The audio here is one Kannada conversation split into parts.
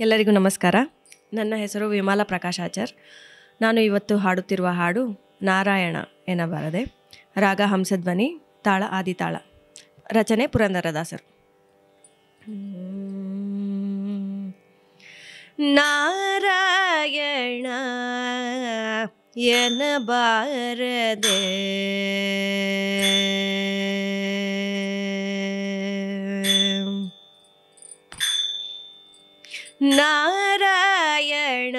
ಎಲ್ಲರಿಗೂ ನಮಸ್ಕಾರ ನನ್ನ ಹೆಸರು ವಿಮಾಲ ಪ್ರಕಾಶಾಚಾರ್ ನಾನು ಇವತ್ತು ಹಾಡುತ್ತಿರುವ ಹಾಡು ನಾರಾಯಣ ಎನ್ನಬಾರದೆ ರಾಗ ಹಂಸಧ್ವನಿ ತಾಳ ಆದಿತಾಳ ರಚನೆ ಪುರಂದರದಾಸರು ನಾರಾಯಣ ಎನ್ನಬಾರದೆ ನಾರಾಯಣ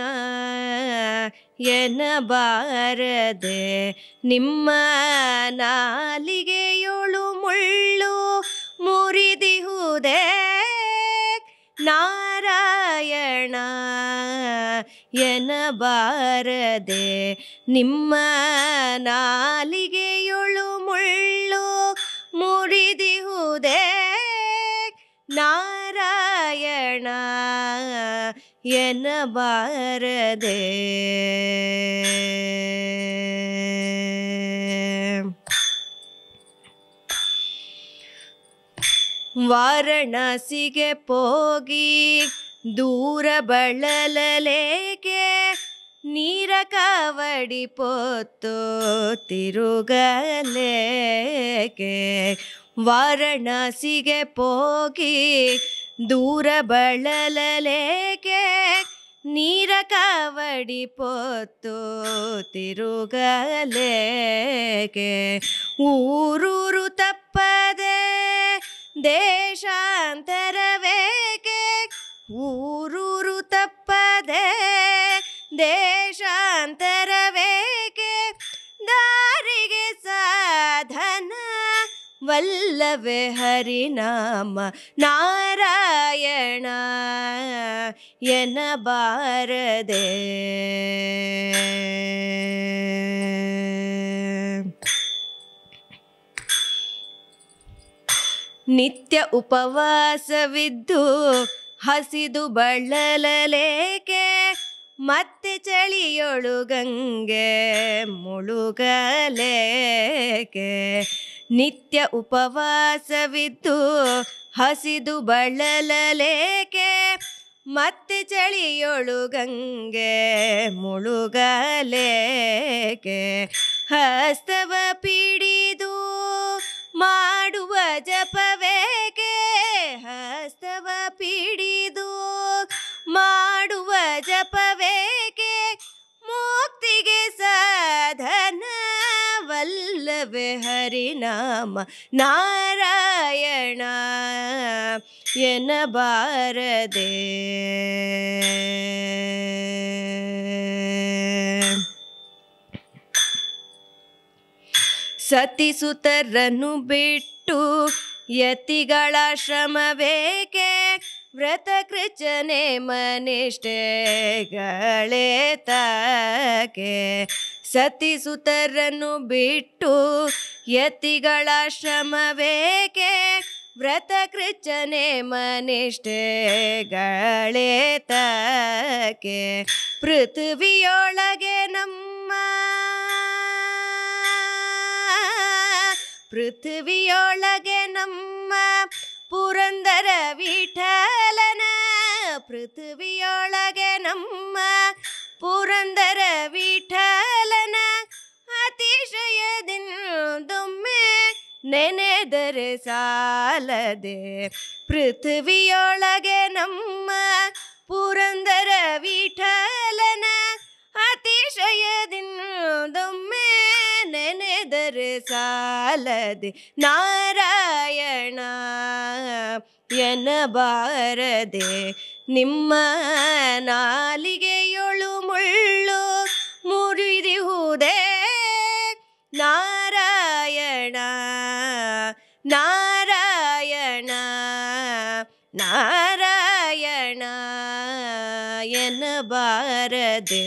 ಎನ್ನಬಾರದೆ ನಿಮ್ಮ ನಾಲಿಗೆಯೊಳು ಮುಳ್ಳು ಮುರಿದಿಹುದೇ ನಾರಾಯಣ ಎನ್ನಬಾರದೆ ನಿಮ್ಮ ನಾಲಿಗೆಯೊಳು ಮುಳ್ಳು ಮುರಿದಿಹುದೇ ನಾರಾಯಣ ಎನ್ನಬಾರದೆ ವಾರಣಾಸಿಗೆ ಹೋಗಿ ದೂರ ಬಳಲಲೇಕೆ ನೀರ ಕಾವಡಿ ಪೊತ್ತು ತಿರುಗಲೇಕೆ ವಾರಣಾಸಿಗೆ ಹೋಗಿ ದೂರ ಬಳಲಲೇಕೆ ನೀರ ಕಾವಡಿ ಪೊತ್ತು ತಿರುಗಲೇಕೆ ಊರೂರು ತಪ್ಪದೆ ದೇಶಾಂತರವೇಕೆ ಊರೂರು ತಪ್ಪದೆ ದೇಶಾಂತರವೇಕೆ ದಾರಿಗೆ ಸಾಧನ ವಲ್ಲಭೆ ಹರಿನಾಮ ನಾರಾಯಣ ಎನ್ನಬಾರದೆ ನಿತ್ಯ ಉಪವಾಸವಿದ್ದು ಹಸಿದು ಬಳಲಲೇಕೆ ಮತ್ತೆ ಚಳಿಯೊಳು ಗಂಗೆ ಮುಳುಗಲೇಕೆ ನಿತ್ಯ ಉಪವಾಸವಿದ್ದು ಹಸಿದು ಬಳಲಲೇಕೆ ಮತ್ತೆ ಚಳಿಯೊಳು ಗಂಗೆ ಮುಳುಗಲೇಕೆ ಹಸ್ತವ ಪಿಡಿದು ಮಾಡುವ ಜಪವೇಕೆ ಹಸ್ತವ ಪಿಡಿದು ಮಾಡುವ ಜಪವೇಕೆ ಮುಕ್ತಿಗೆ ಸಾಧನ ವಲ್ಲಭೆ ಹರಿನಾಮ ನಾರಾಯಣ ಎನ್ನಬಾರದೆ ಸತಿಸುತರನ್ನು ಬಿಟ್ಟು ಯತಿಗಳ ಶ್ರಮವೇಕೆ ವ್ರತ ಕೃಚನೆ ಮನಿಷ್ಠೆಗಳೇ ತಾಕೆ ಸತಿಸುತರನ್ನು ಬಿಟ್ಟು ಯತಿಗಳ ಶ್ರಮವೇಕೆ ವ್ರತ ಕೃಚನೆ ಮನಿಷ್ಠೆಗಳೇ ತಾಕೆ ಪೃಥ್ವಿಯೊಳಗೆ ನಮ್ಮ ಪೃಥ್ವಿಯೊಳಗೆ ನಮ್ಮ ಪುರಂದರ ವಿಠಲನ ಪೃಥ್ವಿಯೊಳಗೆ ನಮ್ಮ ಪುರಂದರ ವಿಠಲನ ಅತಿಶಯದಿಂದೊಮ್ಮೆ ನೆನೆದರೆ ಸಾಲದೆ ಪೃಥ್ವಿಯೊಳಗೆ ನಮ್ಮ ಪುರಂದರ ವಿಠಲನ ಅತಿಶಯದಿಂದೊಮ್ಮೆ ನೆನೆದರೆ ಸಾಲದೆ ನಾರಾಯಣ ಎನ್ನಬಾರದೆ ನಿಮ್ಮ ನಾಲಿಗೆಯೊಳು ಮುಳ್ಳು ಮುರಿದಿಹುದೇ ನಾರಾಯಣ ನಾರಾಯಣ ನಾರಾಯಣ ಎನ್ನಬಾರದೆ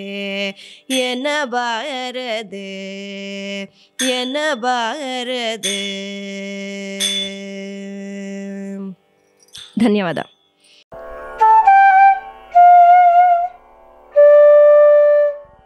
ಎನ್ನಬಾರದೆ ಎನ್ನಬಾರದೆ ಧನ್ಯವಾದ